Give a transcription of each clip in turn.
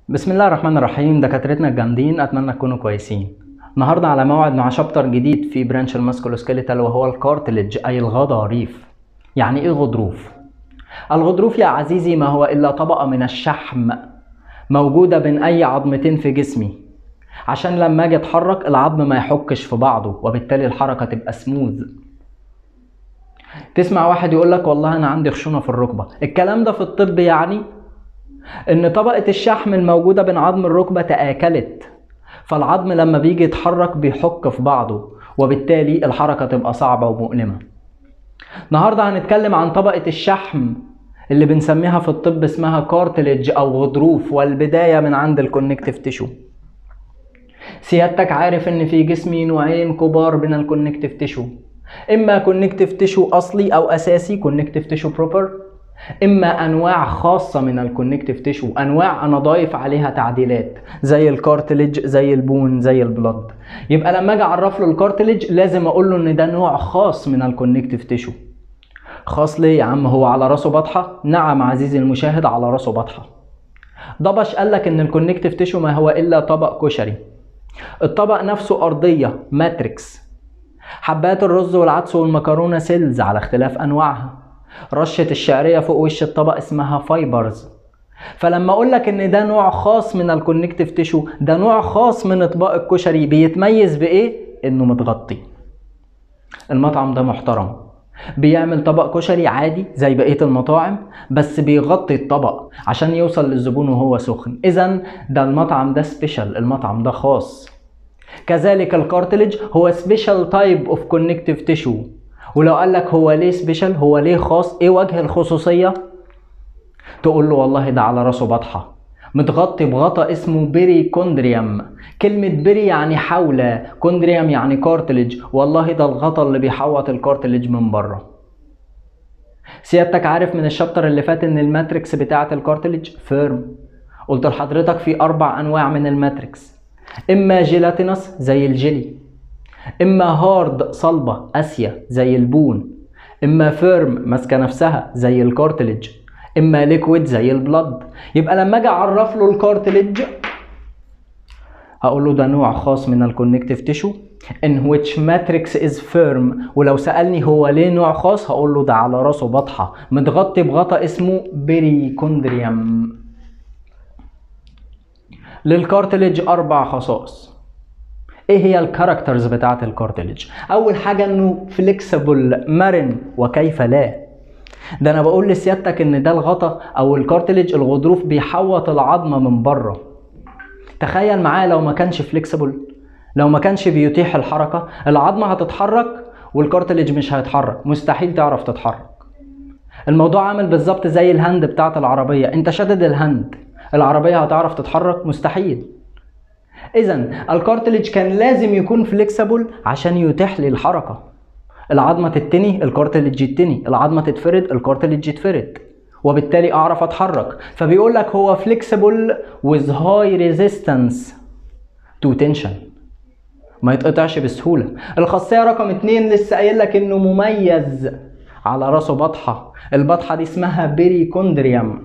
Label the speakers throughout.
Speaker 1: بسم الله الرحمن الرحيم دكاترتنا الجامدين اتمنى تكونوا كويسين النهارده على موعد مع شابتر جديد في برانش الماسكولوسكيليتال وهو الكارتلج اي الغضاريف يعني ايه غضروف الغضروف يا عزيزي ما هو الا طبقه من الشحم موجوده بين اي عظمتين في جسمي عشان لما اجي اتحرك العظم ما يحكش في بعضه وبالتالي الحركه تبقى سموث تسمع واحد يقول لك والله انا عندي خشونه في الركبه الكلام ده في الطب يعني ان طبقه الشحم الموجوده بين عظم الركبه تاكلت فالعظم لما بيجي يتحرك بيحك في بعضه وبالتالي الحركه تبقى صعبه ومؤلمه النهارده هنتكلم عن طبقه الشحم اللي بنسميها في الطب اسمها كارتلج او غضروف والبدايه من عند الكونكتيف تيشو سيادتك عارف ان في جسمي نوعين كبار من الكونكتيف تيشو اما كونكتيف تيشو اصلي او اساسي كونكتيف تيشو بروبر اما انواع خاصه من الكونكتيف تيشو انواع انا ضايف عليها تعديلات زي الكارتلج زي البون زي البلد يبقى لما اجي اعرف له الكارتلج لازم اقول له ان ده نوع خاص من الكونكتيف تيشو خاص ليه يا عم هو على راسه بطحه نعم عزيزي المشاهد على راسه بطحه ضبش قال لك ان الكونكتيف تيشو ما هو الا طبق كشري الطبق نفسه ارضيه ماتريكس حبات الرز والعدس والمكرونه سيلز على اختلاف انواعها رشة الشعرية فوق وش الطبق اسمها فايبرز فلما اقول لك ان ده نوع خاص من الكونكتيف تيشو ده نوع خاص من اطباق الكشري بيتميز بايه انه متغطي المطعم ده محترم بيعمل طبق كشري عادي زي بقيه المطاعم بس بيغطي الطبق عشان يوصل للزبون وهو سخن اذا ده المطعم ده سبيشال المطعم ده خاص كذلك الكارتلج هو سبيشال تايب اوف كونكتيف تيشو ولو قال لك هو ليه سبيشال هو ليه خاص ايه وجه الخصوصيه تقول له والله ده على راسه بطحه متغطي بغطا اسمه بيري كوندريوم كلمة بيري يعني حول كوندريوم يعني كارتلج والله ده الغطا اللي بيحوط الكارتلج من بره سيادتك عارف من الشابتر اللي فات ان الماتريكس بتاعة الكارتلج فيرم قلت لحضرتك في اربع انواع من الماتريكس اما جيلاتينس زي الجيلي اما هارد صلبه قاسيه زي البون اما فيرم ماسكه نفسها زي الكارتلج اما ليكويد زي البلد يبقى لما اجي اعرف له الكارتلج هقول له ده نوع خاص من الكونكتيف تيشو in which matrix is firm ولو سألني هو ليه نوع خاص هقول له ده على راسه بطحة متغطي بغطا اسمه بريكوندريوم للكارتلج أربع خصائص ايه هي الكاركترز بتاعه الكارتلج اول حاجه انه فليكسبل مرن وكيف لا ده انا بقول لسيادتك ان ده الغطا او الكارتلج الغضروف بيحوط العظمه من بره تخيل معايا لو ما كانش فليكسبل لو ما كانش بيتيح الحركه العظمه هتتحرك والكارتلج مش هيتحرك مستحيل تعرف تتحرك الموضوع عامل بالظبط زي الهند بتاعه العربيه انت شدد الهند العربيه هتعرف تتحرك مستحيل اذا الكارتلج كان لازم يكون فليكسبل عشان يتيح لي الحركه العظمه تتني الكارتلج يتني العظمه تتفرد الكارتلج يتفرد وبالتالي اعرف اتحرك فبيقول لك هو فليكسبل with high resistance to tension ما يتقطعش بسهوله الخاصيه رقم اتنين لسه قايل لك انه مميز على راسه بطحه البطحه دي اسمها بيريكوندريوم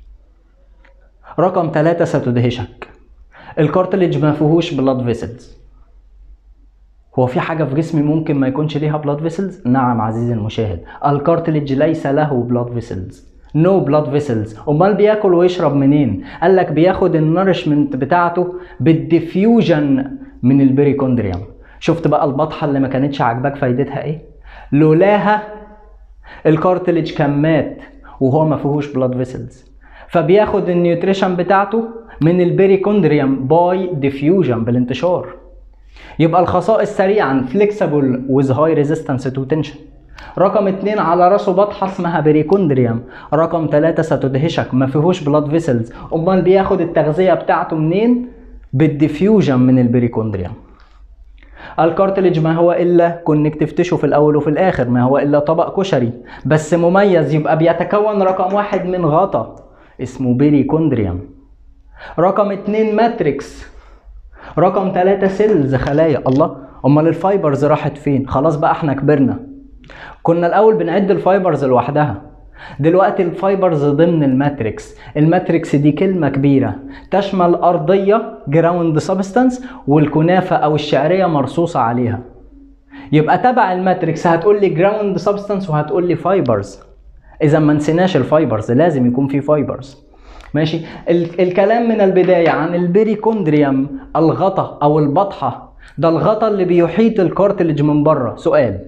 Speaker 1: رقم ثلاثة ستدهشك الكارتلج ما فيهوش بلاد فيسلز هو في حاجه في جسمي ممكن ما يكونش ليها بلاد فيسلز نعم عزيزي المشاهد الكارتلج ليس له بلاد فيسلز نو بلاد فيسلز امال بياكل ويشرب منين قال لك بياخد النورشمنت بتاعته بالديفيوجن من البريكوندريوم شفت بقى البطحه اللي ما كانتش عاجباك فايدتها ايه لولاها الكارتلج كان مات وهو ما فيهوش بلاد فيسلز فبياخد النيوتريشن بتاعته من البريكوندريوم باي ديفيوجن بالانتشار يبقى الخصائص سريعا فليكسبل ويز هاي ريزيستنس تو تنشن رقم اتنين على راسه بطحه اسمها بريكوندريوم رقم ثلاثة ستدهشك ما فيهوش بلاد فيسلز امال بياخد التغذيه بتاعته منين بالديفيوجن من البريكوندريوم الكارتلج ما هو الا كونكتيف تيشو في الاول وفي الاخر ما هو الا طبق كشري بس مميز يبقى بيتكون رقم واحد من غطا اسمه بريكوندريوم رقم اتنين ماتريكس رقم تلاتة سيلز خلايا الله امال الفايبرز راحت فين خلاص بقى احنا كبرنا كنا الاول بنعد الفايبرز لوحدها دلوقتي الفايبرز ضمن الماتريكس الماتريكس دي كلمة كبيرة تشمل أرضية جراوند سبستانس والكنافة أو الشعرية مرصوصة عليها يبقى تبع الماتريكس هتقول لي جراوند سبستانس وهتقول لي فايبرز اذا ما نسيناش الفايبرز لازم يكون في فايبرز ماشي ال- الكلام من البدايه عن البريكوندريوم الغطا او البطحه ده الغطا اللي بيحيط الكارتلج من بره سؤال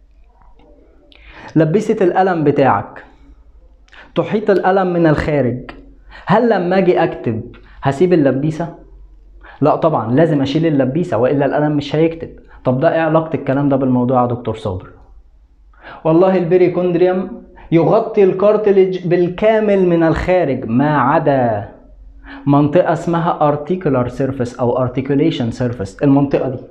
Speaker 1: لبست القلم بتاعك تحيط القلم من الخارج هل لما اجي اكتب هسيب اللبيسه لا طبعا لازم اشيل اللبيسه والا القلم مش هيكتب طب ده ايه علاقه الكلام ده بالموضوع يا دكتور صابر والله البريكوندريوم يغطي الكارتلج بالكامل من الخارج ما عدا منطقة اسمها articular surface أو articulation surface المنطقة دي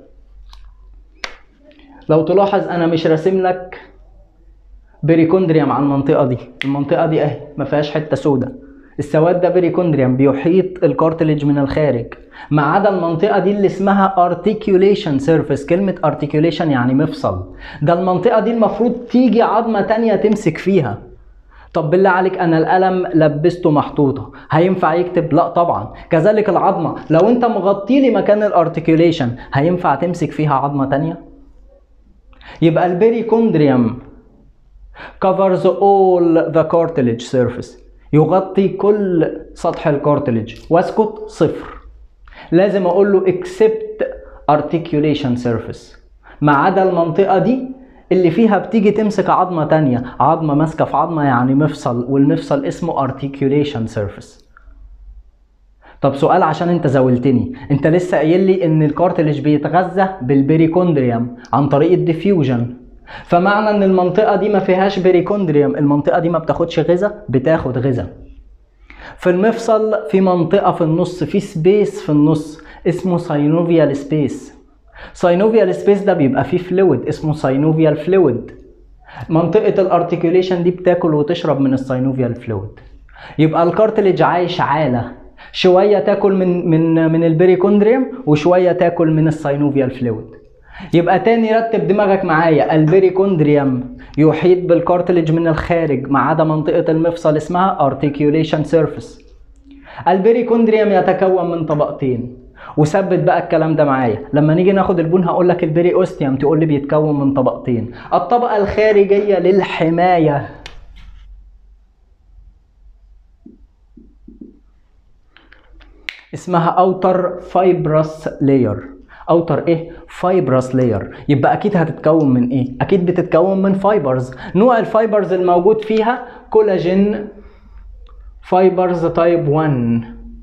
Speaker 1: لو تلاحظ أنا مش راسم لك بريكوندريوم على المنطقة دي المنطقة دي أهي ما فيهاش حتة سودة السواد ده بريكوندريوم بيحيط الكارتلج من الخارج ما عدا المنطقة دي اللي اسمها articulation surface كلمة articulation يعني مفصل ده المنطقة دي المفروض تيجي عظمة تانية تمسك فيها طب بالله عليك انا القلم لبسته محطوطه هينفع يكتب لا طبعا كذلك العظمه لو انت مغطي لي مكان الارتكيوليشن هينفع تمسك فيها عظمه تانية يبقى البريكوندريوم covers all the cartilage surface يغطي كل سطح الكارتلج واسكت صفر لازم اقول له except articulation surface ما عدا المنطقه دي اللي فيها بتيجي تمسك عظمة تانية عظمة ماسكة في عظمة يعني مفصل والمفصل اسمه articulation surface طب سؤال عشان انت زاولتني انت لسه قايل لي ان الكارتلج بيتغذى بالبريكوندريوم عن طريق الديفيوجن فمعنى ان المنطقة دي ما فيهاش بريكوندريوم المنطقة دي ما بتاخدش غذاء بتاخد غذاء في المفصل في منطقة في النص في سبيس في النص اسمه ساينوفيال سبيس ساينوفيال سبيس ده بيبقى فيه فلويد اسمه ساينوفيال فلويد منطقة الارتكيوليشن دي بتاكل وتشرب من الساينوفيال فلويد يبقى الكارتلج عايش عالة شوية تاكل من من من البريكوندريوم وشوية تاكل من الساينوفيال فلويد يبقى تاني رتب دماغك معايا البريكوندريوم يحيط بالكارتلج من الخارج ما عدا منطقة المفصل اسمها articulation surface البريكوندريوم يتكون من طبقتين وثبت بقى الكلام ده معايا لما نيجي ناخد البون هقول لك البري اوستيوم تقول لي بيتكون من طبقتين الطبقه الخارجيه للحمايه اسمها اوتر فايبرس لاير اوتر ايه فايبرس لاير يبقى اكيد هتتكون من ايه اكيد بتتكون من فايبرز نوع الفايبرز الموجود فيها كولاجين فايبرز تايب 1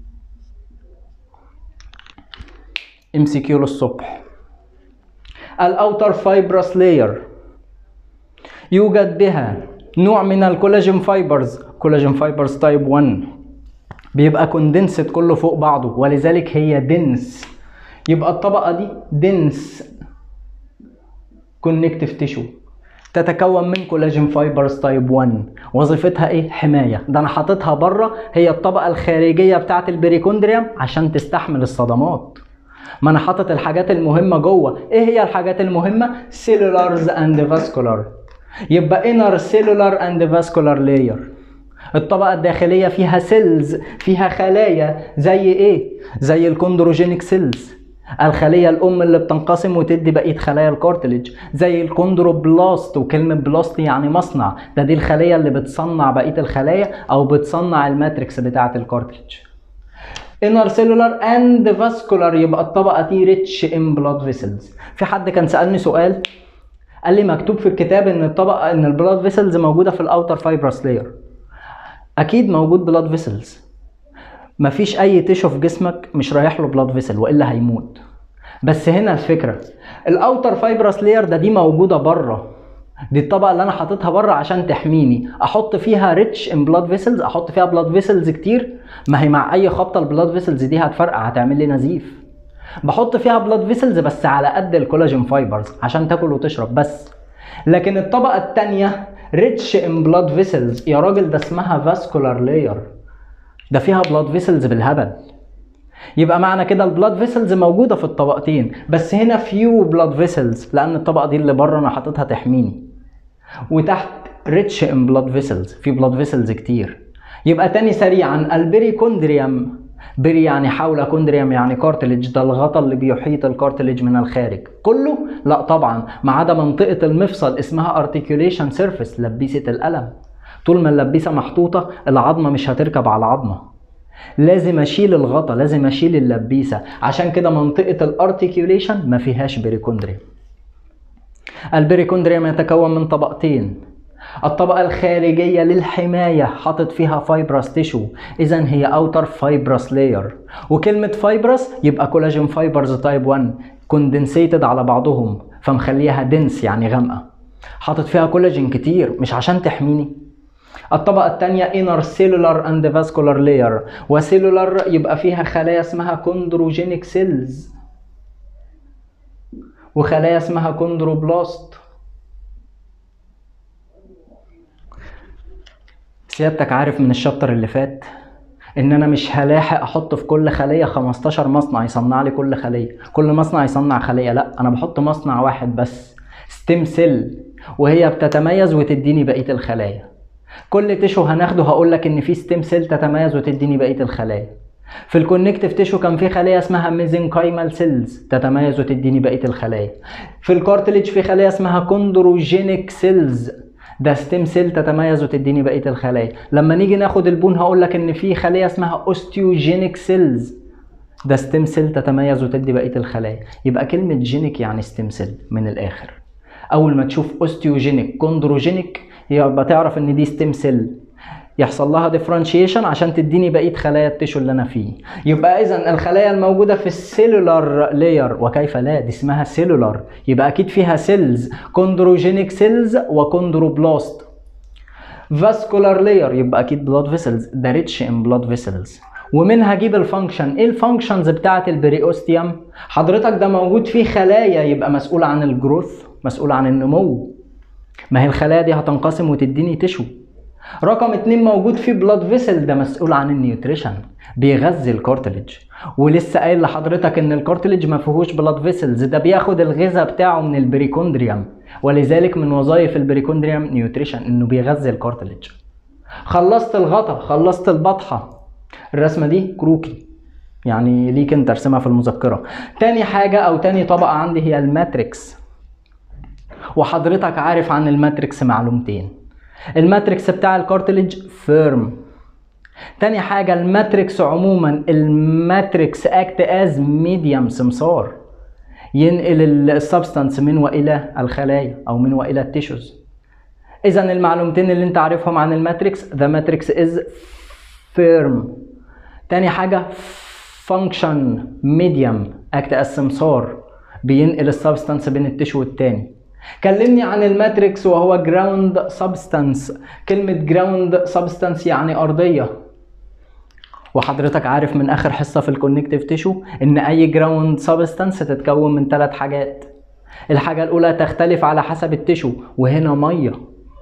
Speaker 1: ام سي كيو للصبح الاوتر فايبرس لاير يوجد بها نوع من الكولاجين فايبرز كولاجين فايبرز تايب 1 بيبقى كوندنسد كله فوق بعضه ولذلك هي دنس يبقى الطبقة دي دنس كونكتيف تيشو تتكون من كولاجين فايبرز تايب 1 وظيفتها ايه حمايه ده انا حاططها بره هي الطبقه الخارجيه بتاعه البريكوندريوم عشان تستحمل الصدمات ما انا حاطط الحاجات المهمه جوه ايه هي الحاجات المهمه سيلولارز اند فاسكولار يبقى انر سيلولار اند فاسكولار لاير الطبقة الداخلية فيها سيلز فيها خلايا زي ايه؟ زي الكوندروجينيك سيلز الخلية الأم اللي بتنقسم وتدي بقية خلايا الكارتلج زي الكوندروبلاست وكلمة بلاست يعني مصنع ده دي الخلية اللي بتصنع بقية الخلايا أو بتصنع الماتريكس بتاعة الكارتلج انر سيلولار اند فاسكولار يبقى الطبقه دي ريتش ان بلاد فيسلز في حد كان سالني سؤال قال لي مكتوب في الكتاب ان الطبقه ان البلاد فيسلز موجوده في الاوتر فايبرس لاير اكيد موجود بلاد فيسلز مفيش اي تيشو في جسمك مش رايح له بلاد فيسل والا هيموت بس هنا الفكره الاوتر فايبرس لاير ده دي موجوده بره دي الطبقه اللي انا حاططها بره عشان تحميني احط فيها ريتش ان بلاد فيسلز احط فيها بلاد فيسلز كتير ما هي مع اي خبطه البلاد فيسلز دي هتفرقع هتعمل لي نزيف بحط فيها بلاد فيسلز بس على قد الكولاجين فايبرز عشان تاكل وتشرب بس لكن الطبقه الثانيه ريتش ان بلاد فيسلز يا راجل ده اسمها فاسكولار لاير ده فيها بلاد فيسلز بالهبل يبقى معنى كده البلاد فيسلز موجوده في الطبقتين بس هنا فيو بلاد فيسلز لان الطبقه دي اللي بره انا حاططها تحميني وتحت rich in blood vessels في blood vessels كتير يبقى تاني سريعا البريكوندريوم بري يعني حول كوندريوم يعني كارتليج ده الغطاء اللي بيحيط الكارتليج من الخارج كله لا طبعا ما عدا منطقه المفصل اسمها ارتكيوليشن سيرفيس لبيسه القلم طول ما اللبيسه محطوطه العظمه مش هتركب على العظمه لازم اشيل الغطا لازم اشيل اللبيسه عشان كده منطقه الارتكيوليشن ما فيهاش بريكوندريوم البريكوندريوم يتكون من طبقتين الطبقة الخارجية للحماية حاطط فيها فايبرس تيشو إذا هي أوتر فايبرس لاير وكلمة فايبرس يبقى كولاجين فايبرز تايب 1 كوندنسيتد على بعضهم فمخليها دنس يعني غامقة حاطط فيها كولاجين كتير مش عشان تحميني الطبقة الثانية inner cellular and vascular layer وسيلولار يبقى فيها خلايا اسمها كوندروجينيك سيلز وخلايا اسمها كوندروبلاست سيادتك عارف من الشابتر اللي فات ان انا مش هلاحق احط في كل خليه 15 مصنع يصنع لي كل خليه كل مصنع يصنع خليه لا انا بحط مصنع واحد بس ستيم سيل وهي بتتميز وتديني بقيه الخلايا كل تيشو هناخده هقول لك ان في ستيم سيل تتميز وتديني بقيه الخلايا في الكونكتيف تيشو كان في خليه اسمها ميزنكايمال سيلز تتميز وتديني بقيه الخلايا في الكارتليج في خليه اسمها كوندروجينيك سيلز ده ستيم سيل تتميز وتديني بقيه الخلايا لما نيجي ناخد البون هقول لك ان في خليه اسمها اوستيوجينيك سيلز ده ستيم سيل تتميز وتدي بقيه الخلايا يبقى كلمه جينيك يعني ستيم سيل من الاخر اول ما تشوف اوستيوجينيك كوندروجينيك يبقى تعرف ان دي ستيم سيل يحصل لها ديفرنشيشن عشان تديني بقيه خلايا التيشو اللي انا فيه يبقى اذا الخلايا الموجوده في السيلولار لاير وكيف لا دي اسمها سيلولار يبقى اكيد فيها سيلز كوندروجينيك سيلز وكوندروبلاست فاسكولار لاير يبقى اكيد بلاد فيسلز ده ريتش ان بلاد فيسلز ومنها اجيب الفانكشن ايه الفانكشنز بتاعه البريوستيوم حضرتك ده موجود فيه خلايا يبقى مسؤول عن الجروث مسؤول عن النمو ما هي الخلايا دي هتنقسم وتديني تشو رقم اتنين موجود فيه بلاد فيسل ده مسؤول عن النيوتريشن بيغذي الكارتليج ولسه قايل لحضرتك ان الكارتليج ما فيهوش بلاد فيسلز ده بياخد الغذاء بتاعه من البريكوندريوم ولذلك من وظائف البريكوندريوم نيوتريشن انه بيغذي الكارتليج خلصت الغطا خلصت البطحه الرسمه دي كروكي يعني ليك انت ارسمها في المذكره تاني حاجه او تاني طبقه عندي هي الماتريكس وحضرتك عارف عن الماتريكس معلومتين الماتريكس بتاع الكارتليج فيرم تاني حاجة الماتريكس عموما الماتريكس اكت از ميديم سمسار ينقل السبستانس من والى الخلايا او من والى التيشوز اذا المعلومتين اللي انت عارفهم عن الماتريكس the matrix is firm تاني حاجة function medium act as سمسار بينقل السبستانس بين التيشو والتاني كلمني عن الماتريكس وهو جراوند سبستانس كلمة جراوند سبستانس يعني أرضية وحضرتك عارف من آخر حصة في الكونكتيف تيشو إن أي جراوند سبستانس تتكون من ثلاث حاجات الحاجة الأولى تختلف على حسب التيشو وهنا مية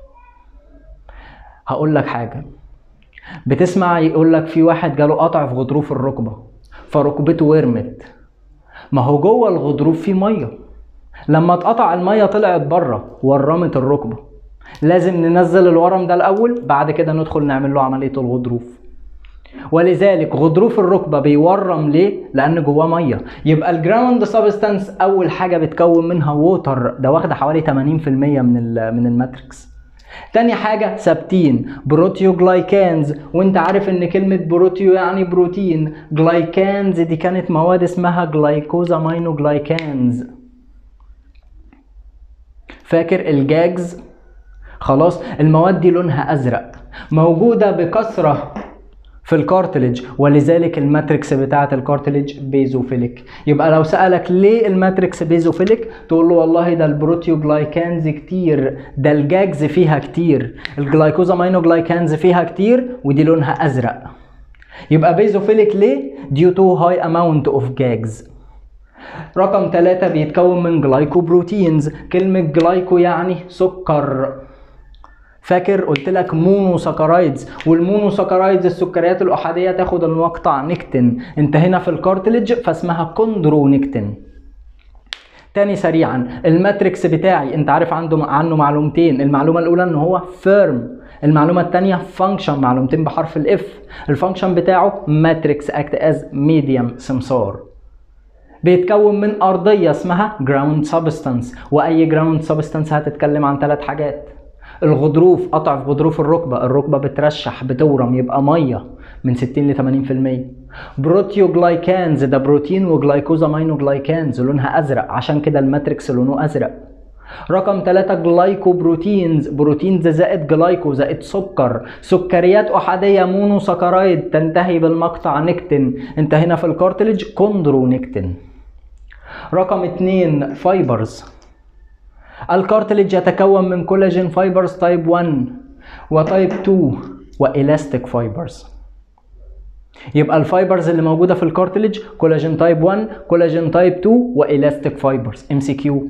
Speaker 1: هقول لك حاجة بتسمع يقول لك في واحد جاله قطع في غضروف الركبة فركبته ورمت ما هو جوه الغضروف في ميه لما اتقطع الميه طلعت بره ورمت الركبه لازم ننزل الورم ده الاول بعد كده ندخل نعمل له عمليه الغضروف ولذلك غضروف الركبه بيورم ليه لان جواه ميه يبقى الجراوند سبستانس اول حاجه بتكون منها ووتر ده واخده حوالي 80% من من الماتريكس تاني حاجة ثابتين بروتيو جلايكانز وانت عارف ان كلمة بروتيو يعني بروتين جلايكانز دي كانت مواد اسمها جلايكوزامينو جلايكانز فاكر الجاجز خلاص المواد دي لونها ازرق موجوده بكثره في الكارتليج ولذلك الماتريكس بتاعه الكارتليج بيزوفيليك يبقى لو سالك ليه الماتريكس بيزوفيليك تقول له والله ده البروتيوجلايكانز كتير ده الجاجز فيها كتير الجلايكوزامينو جلايكانز فيها كتير ودي لونها ازرق يبقى بيزوفيليك ليه due to high amount of gags رقم ثلاثة بيتكون من جلايكوبروتينز كلمة جلايكو يعني سكر فاكر قلت لك مونوساكرايدز والمونوساكرايدز السكريات الأحادية تاخد المقطع نكتين انت هنا في الكارتليج فاسمها كوندرونكتين تاني سريعا الماتريكس بتاعي انت عارف عنده عنه معلومتين المعلومه الاولى ان هو فيرم المعلومه الثانيه فانكشن معلومتين بحرف الاف الفانكشن بتاعه ماتريكس اكت از ميديوم سمسار بيتكون من ارضيه اسمها جراوند سبستانس واي جراوند سبستانس هتتكلم عن ثلاث حاجات الغضروف قطع في غضروف الركبه الركبه بترشح بتورم يبقى ميه من 60 ل 80% بروتيوجلايكانز ده بروتين وجلايكوزامينو جلايكانز لونها ازرق عشان كده الماتريكس لونه ازرق رقم 3 جلايكوبروتينز بروتينز زائد جلايكو زائد سكر سكريات احاديه مونوسكرايد تنتهي بالمقطع نكتن انت هنا في الكارتلج كوندرو نكتن رقم 2 فايبرز الكارتلج يتكون من كولاجين فايبرز تايب 1 وتايب 2 والاستيك فايبرز يبقى الفايبرز اللي موجوده في الكارتلج كولاجين تايب 1 كولاجين تايب 2 والاستيك فايبرز ام سي كيو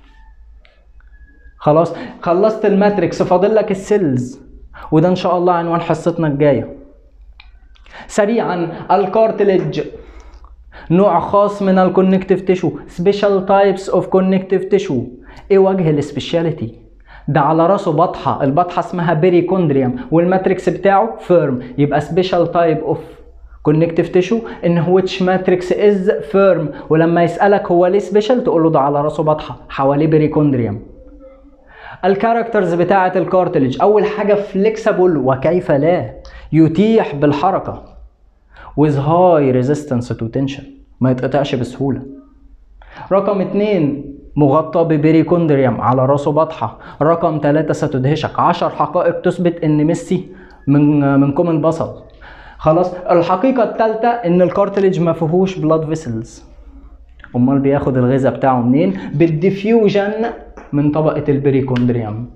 Speaker 1: خلاص خلصت الماتريكس فاضل لك السيلز وده ان شاء الله عنوان حصتنا الجايه سريعا الكارتلج نوع خاص من الكونكتيف تيشو سبيشال تايبس اوف كونكتيف تيشو ايه وجه السبيشاليتي ده على راسه بطحه البطحه اسمها بيريكوندريوم والماتريكس بتاعه فيرم يبقى سبيشال تايب اوف كونكتيف تيشو ان which ماتريكس از فيرم ولما يسالك هو ليه سبيشال تقول له ده على راسه بطحه حواليه بيريكوندريوم الكاركترز بتاعه الكارتلج اول حاجه فليكسبل وكيف لا يتيح بالحركه with high resistance to tension ما يتقطعش بسهوله رقم اتنين مغطى ببريكوندريوم على راسه بطحة رقم ثلاثة ستدهشك عشر حقائق تثبت ان ميسي من من كوم البصل خلاص الحقيقة الثالثة ان الكارتلج ما فيهوش بلاد فيسلز امال بياخد الغذاء بتاعه منين بالديفيوجن من طبقة البريكوندريوم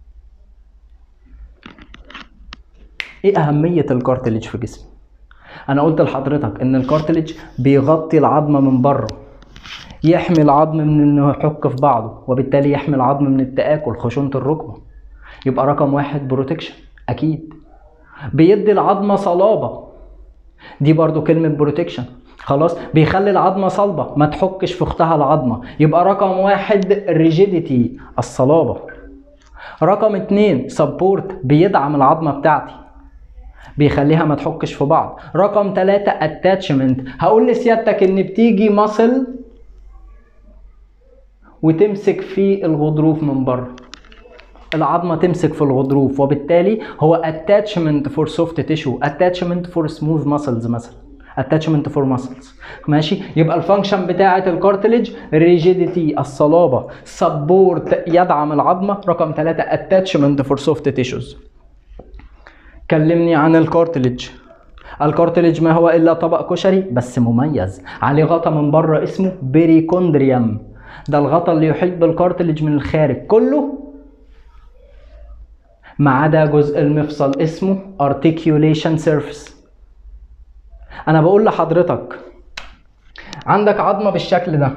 Speaker 1: ايه اهمية الكارتلج في جسمي انا قلت لحضرتك ان الكارتلج بيغطي العظمة من بره يحمي العظم من انه يحك في بعضه وبالتالي يحمي العظم من التآكل خشونة الركبة يبقى رقم واحد بروتكشن اكيد بيدي العظمة صلابة دي برضو كلمة بروتكشن خلاص بيخلي العظمة صلبة ما تحكش في اختها العظمة يبقى رقم واحد ريجيديتي الصلابة رقم اتنين سبورت بيدعم العظمة بتاعتي بيخليها ما تحكش في بعض رقم ثلاثة اتاتشمنت هقول لسيادتك ان بتيجي ماسل وتمسك في الغضروف من بره العظمة تمسك في الغضروف وبالتالي هو attachment for soft tissue attachment for smooth muscles مثلا attachment for muscles ماشي يبقى الفانكشن بتاعة الكارتلج rigidity الصلابة support يدعم العظمة رقم ثلاثة attachment for soft tissues كلمني عن الكارتلج الكارتلج ما هو الا طبق كشري بس مميز عليه غطا من بره اسمه بريكوندريوم ده الغطا اللي يحيط بالكارتلج من الخارج كله ما عدا جزء المفصل اسمه articulation surface انا بقول لحضرتك عندك عظمه بالشكل ده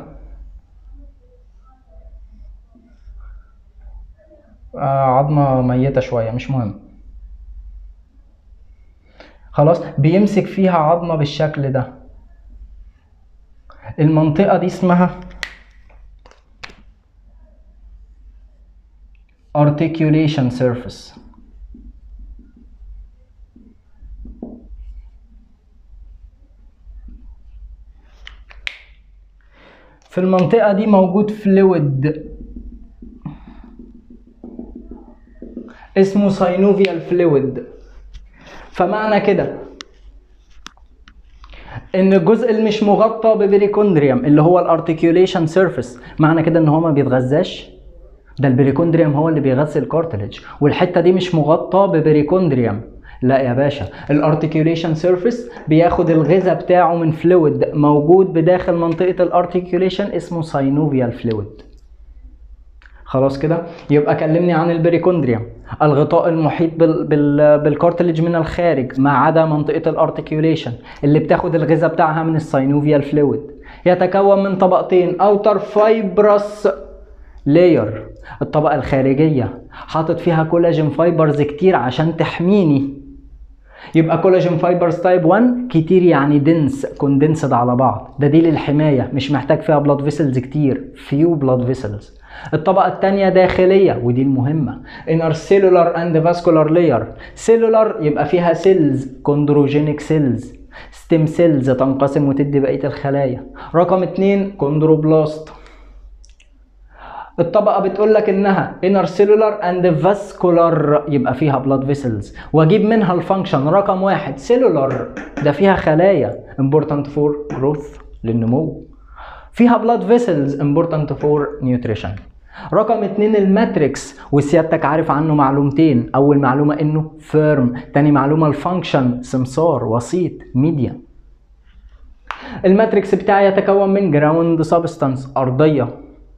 Speaker 1: آه عظمه ميته شويه مش مهم خلاص بيمسك فيها عظمه بالشكل ده المنطقه دي اسمها articulation surface في المنطقة دي موجود فلويد اسمه ساينوفيال فلويد فمعنى كده ان الجزء اللي مش مغطى ببريكوندريوم اللي هو الارتيكيوليشن سيرفيس معنى كده ان هو ما بيتغذاش ده البريكوندريوم هو اللي بيغذي الكارتلج والحته دي مش مغطى ببريكوندريوم لا يا باشا الارتيكيوليشن سيرفيس بياخد الغذاء بتاعه من فلويد موجود بداخل منطقه الارتيكيوليشن اسمه ساينوفيال فلويد خلاص كده يبقى كلمني عن البريكوندريوم الغطاء المحيط بال... بال... بالكارتلج من الخارج ما عدا منطقه الارتيكيوليشن اللي بتاخد الغذاء بتاعها من الساينوفيال فلويد يتكون من طبقتين اوتر فايبرس لاير الطبقة الخارجية حاطط فيها كولاجين فايبرز كتير عشان تحميني يبقى كولاجين فايبرز تايب 1 كتير يعني دنس كوندنسد على بعض ده دي للحمايه مش محتاج فيها بلاد فيسلز كتير فيو بلاد فيسلز الطبقة الثانية داخلية ودي المهمة inner cellular and vascular layer cellular يبقى فيها سيلز كوندروجينيك سيلز ستيم سيلز تنقسم وتدي بقية الخلايا رقم اتنين كوندروبلاست الطبقة بتقول لك انها inner cellular and vascular يبقى فيها blood vessels واجيب منها الفانكشن رقم واحد cellular ده فيها خلايا important for growth للنمو فيها blood vessels important for nutrition رقم اتنين الماتريكس وسيادتك عارف عنه معلومتين اول معلومة انه فيرم تاني معلومة الفانكشن سمسار وسيط ميديا الماتريكس بتاعي يتكون من جراوند سبستانس ارضيه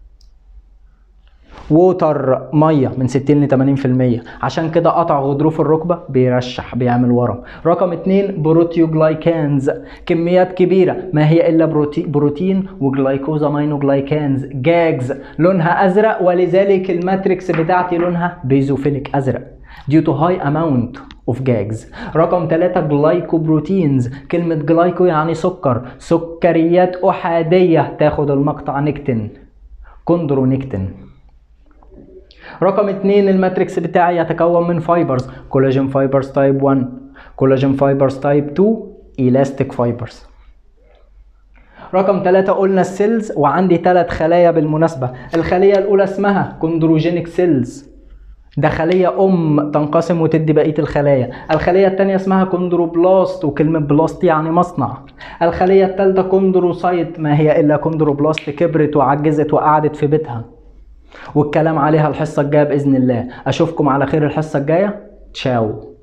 Speaker 1: ووتر ميه من 60 ل 80% عشان كده قطع غضروف الركبه بيرشح بيعمل ورم رقم اتنين بروتيوجلايكانز كميات كبيره ما هي الا بروتي بروتين وجلايكوزامينوجلايكانز جاجز لونها ازرق ولذلك الماتريكس بتاعتي لونها بيزوفيليك ازرق due to high amount of gags رقم 3 جلايكوبروتينز كلمة جلايكو يعني سكر سكريات أحادية تاخد المقطع نكتن كوندرونكتين رقم 2 الماتريكس بتاعي يتكون من فايبرز كولاجين فايبرز تايب 1 كولاجين فايبرز تايب 2 الاستيك فايبرز رقم 3 قلنا السيلز وعندي ثلاث خلايا بالمناسبة الخلية الأولى اسمها كوندروجينيك سيلز ده خلية أم تنقسم وتدي بقية الخلايا الخلية التانية اسمها كوندروبلاست وكلمة بلاست يعني مصنع الخلية التالتة كوندروسايت ما هي إلا كوندروبلاست كبرت وعجزت وقعدت في بيتها والكلام عليها الحصة الجاية بإذن الله أشوفكم على خير الحصة الجاية تشاو